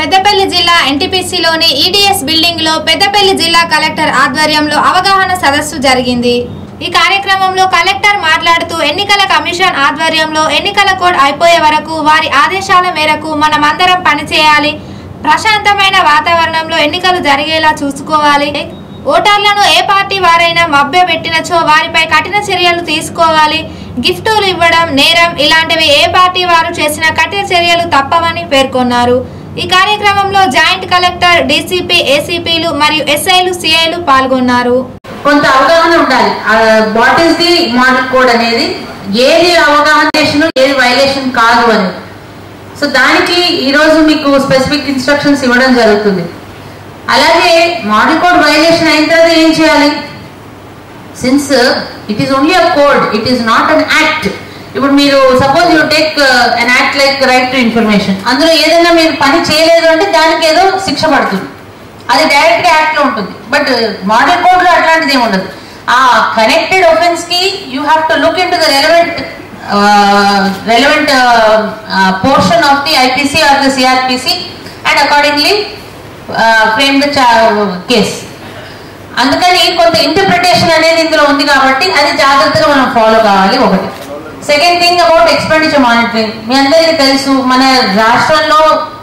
పెద్దపల్లి జిల్లా ఎన్టీపీసీలోని ఈడీఎస్ బిల్డింగ్ లో పెద్దపల్లి జిల్లా కలెక్టర్ ఆధ్వర్యంలో అవగాహన సదస్సు జరిగింది ఈ కార్యక్రమంలో కలెక్టర్ మాట్లాడుతూ ఎన్నికల కమిషన్ ఆధ్వర్యంలో ఎన్నికల కోడ్ అయిపోయే వరకు వారి ఆదేశాల మేరకు మనమందరం పనిచేయాలి ప్రశాంతమైన వాతావరణంలో ఎన్నికలు జరిగేలా చూసుకోవాలి ఓటర్లను ఏ పార్టీ వారైనా మభ్యపెట్టినచో వారిపై కఠిన చర్యలు తీసుకోవాలి గిఫ్టులు ఇవ్వడం నేరం ఇలాంటివి ఏ పార్టీ వారు చేసిన కఠిన చర్యలు తప్పవని పేర్కొన్నారు ఈ కార్యక్రమంలో జాయింట్ కలెక్టర్ డీసీపీ ఏసీపీలు మరియు ఎస్ఐలు సిఐలు పాల్గొన్నారు కొంత అవగాహన ఉండాలి what is the model code అనేది ఏది అవగాహన ఏది వైలేషన్ కాదు అని సో దానికి ఈరోజు మీకు స్పెసిఫిక్ ఇన్స్ట్రక్షన్స్ ఇవ్వడం జరుగుతుంది అలాగే మోడల్ కోడ్ వైలేషన్ అయిన తర్వాత ఏం చేయాలి since it is only a code it is not an act ఇప్పుడు మీరు suppose you take an act like right to information అందులో ఏదైనా మీరు పని చేయలేదు అంటే దానికి ఏదో శిక్ష పడుతుంది అది డైరెక్ట్ గా యాక్ట్ లో ఉంటుంది బట్ మోడల్ కోడ్ లో అట్లాంటిది ఏమి ఉండదు ఆ కనెక్టెడ్ ఒఫెన్స్ కి you have to look into the relevant relevant portion of the IPC or the CrPC and accordingly frame the case అందుకని కొంత ఇంటర్ప్రిటేషన్ అనేది ఇందులో ఉంది కాబట్టి అది జాగ్రత్తగా మనం ఫాలో కావాలి ఒకటి second thing about expenditure monitoring మీ అందరికీ తెలుసు మన రాష్ట్రంలో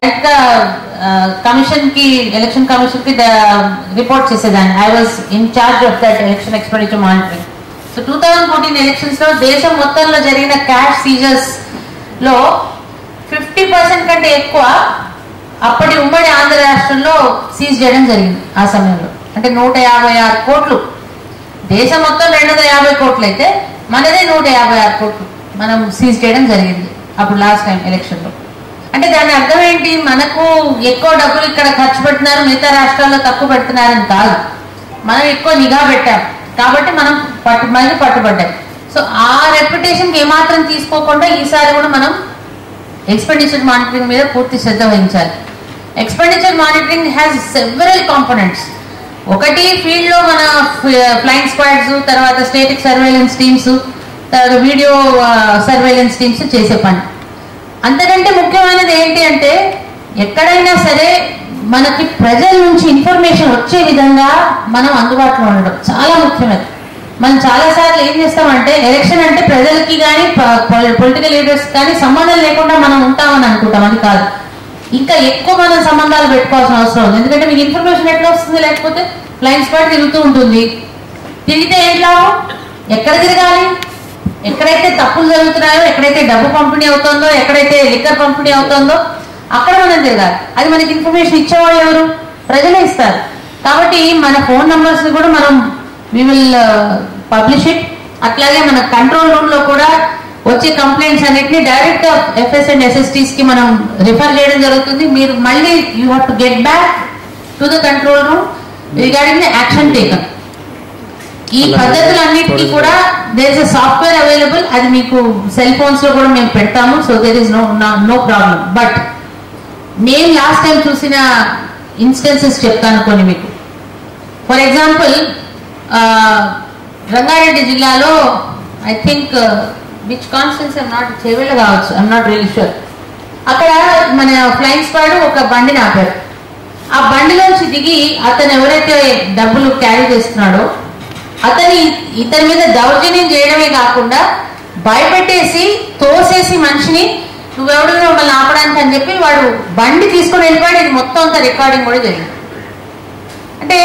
కమిషన్ కి ఎలక్షన్ కమిషన్ కి రిపోర్ట్ చేసేదాన్ని I was in charge of that election expenditure monitoring so two thousand fourteen elections లో దేశం మొత్తంలో జరిగిన క్యాష్ సీజర్స్ లో ఫిఫ్టీ పర్సెంట్ కంటే ఎక్కువ అప్పటి ఉమ్మడి ఆంధ్ర రాష్ట్రంలో సీజ్ చేయడం జరిగింది ఆ సమయంలో అంటే నూట యాభై ఆరు కోట్లు దేశం మొత్తం రెండు వందల యాభై కోట్లు అయితే మనదే నూట యాభై ఆరు కోట్లు మనం సీజ్ చేయడం జరిగింది అప్పుడు లాస్ట్ టైం ఎలక్షన్లో అంటే దాని అర్థం ఏంటి మనకు ఎక్కువ డబ్బులు ఇక్కడ ఖర్చు పెడుతున్నారు మిగతా రాష్ట్రాల్లో తక్కువ పెడుతున్నారని కాదు మనం ఎక్కువ నిఘా పెట్టాం కాబట్టి మనం పట్టు మళ్ళీ పట్టుబడ్డాం సో ఆ రెప్యుటేషన్కి ఏమాత్రం తీసుకోకుండా ఈసారి కూడా మనం ఎక్స్పెండిచర్ మానిటరింగ్ మీద పూర్తి శ్రద్ధ వహించాలి expenditure monitoring has several components ఒకటి ఫీల్డ్ లో మన ఫ్లైయింగ్ స్క్వాడ్స్ తర్వాత స్టేటిక్ సర్వేలెన్స్ టీమ్స్ తర్వాత వీడియో సర్వేలెన్స్ టీమ్స్ చేసే పని అంతకంటే ముఖ్యమైనది ఏంటి అంటే ఎక్కడైనా సరే మనకి ప్రజల నుంచి ఇన్ఫర్మేషన్ వచ్చే విధంగా మనం అందుబాటులో ఉండడం చాలా ముఖ్యమైనది మనం చాలా సార్లు ఏం చేస్తామంటే ఎలక్షన్ అంటే ప్రజలకి కానీ పొలిటికల్ లీడర్స్ కానీ సంబంధం లేకుండా మనం ఉంటామని అనుకుంటాం అది కాదు ఇంకా ఎక్కువ మనం సంబంధాలు పెట్టుకోవాల్సిన అవసరం ఉంది ఎందుకంటే మీకు ఇన్ఫర్మేషన్ ఎట్లా వస్తుంది లేకపోతే ఫ్లైన్ స్పాట్ తిరుగుతూ ఉంటుంది తిరిగితే ఏం లాభం ఎక్కడ తిరగాలి ఎక్కడైతే తప్పులు జరుగుతున్నాయో ఎక్కడైతే డబ్బు పంపిణీ అవుతుందో ఎక్కడైతే లిక్కర్ పంపిణీ అవుతుందో అక్కడ మనం తిరగాలి అది మనకి ఇన్ఫర్మేషన్ ఇచ్చేవాళ్ళు ఎవరు ప్రజలే ఇస్తారు కాబట్టి మన ఫోన్ నంబర్స్ కూడా మనం వి విల్ పబ్లిష్ ఇట్ అట్లాగే మన కంట్రోల్ రూమ్ లో కూడా వచ్చే కంప్లైంట్స్ అన్నిటిని డైరెక్ట్ గా ఎఫ్ఎస్ అండ్ ఎస్ఎస్టీస్ కి మనం రిఫర్ చేయడం జరుగుతుంది మీరు మళ్ళీ you have to get back to the control room regarding the action taken ఈ పద్ధతులన్నిటికీ కూడా దేర్ ఇస్ సాఫ్ట్వేర్ అవైలబుల్ అది మీకు సెల్ ఫోన్స్ లో కూడా మేము పెడతాము so there is no no problem but నేను లాస్ట్ టైం చూసిన ఇన్స్టెన్సెస్ చెప్తాను కొన్ని మీకు ఫర్ ఎగ్జాంపుల్ రంగారెడ్డి జిల్లాలో I think which constituency I'm not Chevella కావచ్చు ఐమ్ నాట్ రియల్ షూర్ అక్కడ మన ఫ్లైయింగ్ స్క్వాడ్ ఒక బండిని ఆపారు ఆ బండిలోంచి దిగి అతను ఎవరైతే డబ్బులు క్యారీ చేస్తున్నాడో అతని ఇతని మీద దౌర్జన్యం చేయడమే కాకుండా భయపెట్టేసి తోసేసి మనిషిని నువ్వెవడు మమ్మల్ని ఆపడానికి అని చెప్పి వాడు బండి తీసుకొని వెళ్ళిపోయాడు ఇది మొత్తం అంతా రికార్డింగ్ కూడా జరిగింది అంటే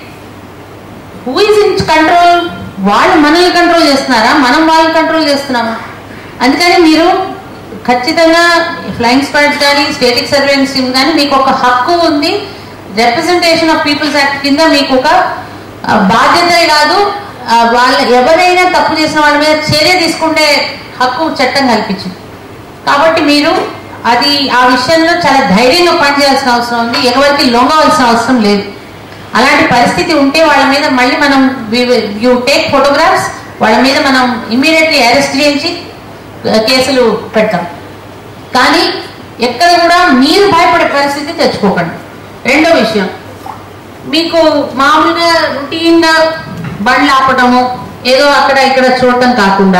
హూ ఇస్ ఇన్ కంట్రోల్ వాళ్ళు మనల్ని కంట్రోల్ చేస్తున్నారా మనం వాళ్ళని కంట్రోల్ చేస్తున్నామా అందుకని మీరు ఖచ్చితంగా ఫ్లయింగ్ స్క్వాడ్స్ కానీ స్టేటిక్ సర్వేలెన్స్ టీమ్ కానీ మీకు ఒక హక్కు ఉంది రిప్రజెంటేషన్ ఆఫ్ పీపుల్స్ యాక్ట్ కింద మీకు ఒక ఆ, బాధ్యతే కాదు ఆ, వాళ్ళ ఎవరైనా తప్పు చేసిన వాళ్ళ మీద చర్య తీసుకునే హక్కు చట్టం కల్పించింది కాబట్టి మీరు అది ఆ విషయంలో చాలా ధైర్యంగా పనిచేయాల్సిన అవసరం ఉంది ఎవరికి లొంగవలసిన అవసరం లేదు అలాంటి పరిస్థితి ఉంటే వాళ్ళ మీద మళ్ళీ మనం యూ టేక్ ఫోటోగ్రాఫ్స్ వాళ్ళ మీద మనం ఇమ్మీడియట్లీ అరెస్ట్ చేయించి ఆ, కేసులు పెడతాం కానీ ఎక్కడ కూడా మీరు భయపడే పరిస్థితి తెచ్చుకోకండి రెండో విషయం మీకు మామూలుగా రొటీన్ బండ్లు ఆపటము ఏదో అక్కడ ఇక్కడ చూడటం కాకుండా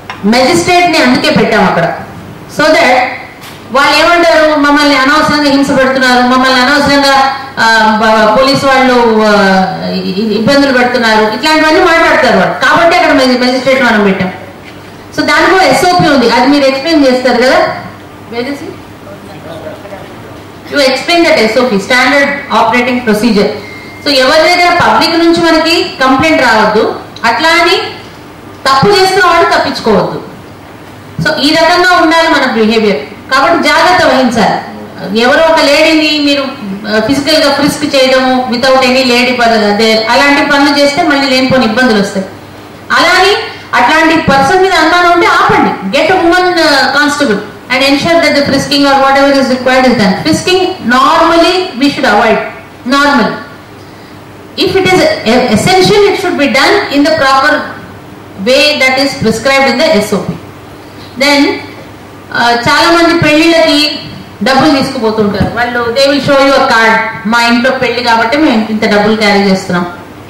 మెజిస్ట్రేట్ ని అందుకే పెట్టాం అక్కడ సో దట్ వాళ్ళు ఏమంటారు మమ్మల్ని అనవసరంగా హింస కేసెస్ పెడుతున్నారు మమ్మల్ని అనవసరంగా ఆ, బ- పోలీసు వాళ్ళు ఆ, ఇ- ఇబ్బందులు పెడుతున్నారు ఇట్లాంటివన్నీ మాట్లాడతారు వాళ్ళు కాబట్టి అక్కడ మెజిస్ట్రేట్ మనం పెట్టాం సో దానికి కూడా ఎస్ఓపి ఉంది అది మీరు ఎక్స్ప్లెయిన్ చేస్తారు కదా you explain that SOP standard operating procedure so ఎవరి దగ్గర పబ్లిక్ నుంచి మనకి కంప్లైంట్ రావద్దు అట్లా అని తప్పు చేస్తున్న వాడు తప్పించుకోవద్దు సో ఈ రకంగా ఉండాలి మన బిహేవియర్ కాబట్టి జాగ్రత్త వహించాలి ఎవరో ఒక లేడీని మీరు ఫిజికల్ గా ఫ్రిస్క్ చేయడము వితౌట్ ఎనీ లేడీ అలాంటి పనులు చేస్తే మళ్ళీ లేనిపోని ఇబ్బందులు వస్తాయి అలాని అట్లాంటి పర్సన్ మీద అనుమానం ఉంటే ఆపండి get women constable and ensure that the frisking or whatever is required is done frisking normally we should avoid normal if it is e- essential it should be done in the proper way that is prescribed in the SOP then uh, చాలా మంది పెళ్లిళ్ళకి డబ్బులు తీసుకుపోతుంటారు వాళ్ళు they will show you card మా ఇంట్లో పెళ్లి కాబట్టి మేము ఇంత డబ్బులు క్యారీ చేస్తున్నాం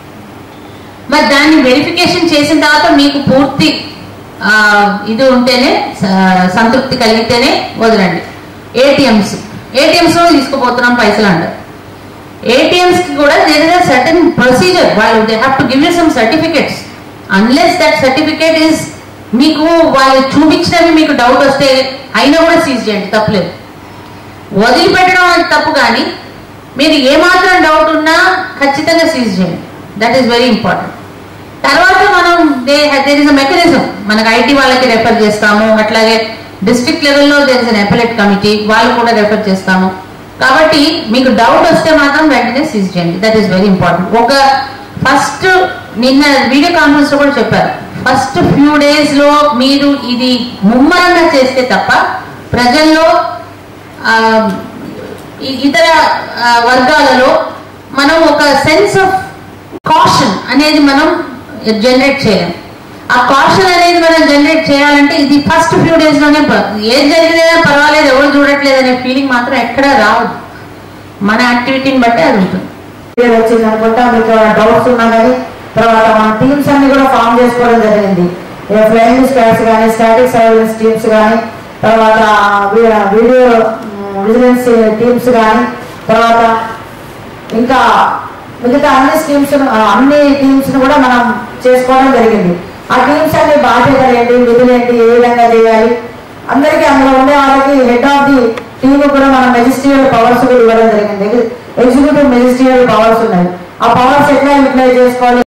మరి దాన్ని వెరిఫికేషన్ చేసిన తర్వాత మీకు పూర్తి ఆ, ఇది ఉంటేనే స- సంతృప్తి కలిగితేనే వదలండి ఏటీఎంస్ ఏటీఎంస్ లో తీసుకుపోతున్నాం పైసలు అంటారు ATMs కి కూడా there is a certain procedure వాళ్ళు they have to give you some certificates unless that certificate is మీకు వాళ్ళు చూపించినవి మీకు డౌట్ వస్తే అయినా కూడా సీజ్ చేయండి తప్పులేదు వదిలిపెట్టడం అనేది తప్పు కానీ మీరు ఏమాత్రం డౌట్ ఉన్నా ఖచ్చితంగా సీజ్ చేయండి దట్ ఈస్ వెరీ ఇంపార్టెంట్ తర్వాత మనం they there is a mechanism మనకు ఐటీ వాళ్ళకి రెఫర్ చేస్తాము అట్లాగే డిస్ట్రిక్ట్ లెవెల్లో there is an appellate committee వాళ్ళు కూడా రెఫర్ చేస్తాము కాబట్టి మీకు డౌట్ వస్తే మాత్రం వెంటనే సీజ్ చేయండి దట్ ఈస్ వెరీ ఇంపార్టెంట్ ఒక ఫస్ట్ నిన్న వీడియో కాన్ఫరెన్స్ లో కూడా చెప్పారు ఫస్ట్ ఫ్యూ డేస్ లో మీరు ఇది ముమ్మరంగా చేస్తే తప్ప ప్రజల్లో ఆ, ఈ- ఇతర ఆ, వర్గాలలో మనం ఒక సెన్స్ ఆఫ్ కాషన్ అనేది మనం జనరేట్ చేయలేం ఆ కాషన్ అనేది మనం జనరేట్ చేయాలంటే ఇది ఫస్ట్ ఫ్యూ డేస్ లోనే ప- ఏది జరిగినా పర్వాలేదు ఎవరు చూడట్లేదు అనే ఫీలింగ్ మాత్రం ఎక్కడా రావద్దు మన యాక్టివిటీని బట్టి అది ఉంటుంది పేరు వచ్చింది అనుకుంటా మీకు డౌట్స్ ఉన్నా కానీ తర్వాత మన టీమ్స్ అన్ని కూడా ఫామ్ చేసుకోవడం జరిగింది ఫ్లైయింగ్ స్క్వాడ్స్ కానీ స్టాటిక్ సర్వేలెన్స్ టీమ్స్ కానీ తర్వాత వి- వీడియో విజిలెన్స్ టీమ్స్ కానీ తర్వాత ఇంకా మిగతా అన్ని స్కీమ్స్ అన్ని టీమ్స్ కూడా మనం చేసుకోవడం జరిగింది ఆ టీమ్స్ అన్ని బాధ్యతలు ఏంటి విధులు ఏంటి ఏ విధంగా చేయాలి అందరికీ అందులో ఉండే వాళ్ళకి హెడ్ ఆఫ్ ది టీమ్ కూడా మనం మెజిస్ట్రియల్ పవర్స్ కూడా ఇవ్వడం జరిగింది ఎగ్జిక్యూటివ్ మెజిస్ట్రియల్ పవర్స్ ఉన్నాయి ఆ పవర్స్ ఎట్లా యూటిలైజ్ చేసుకోవాలి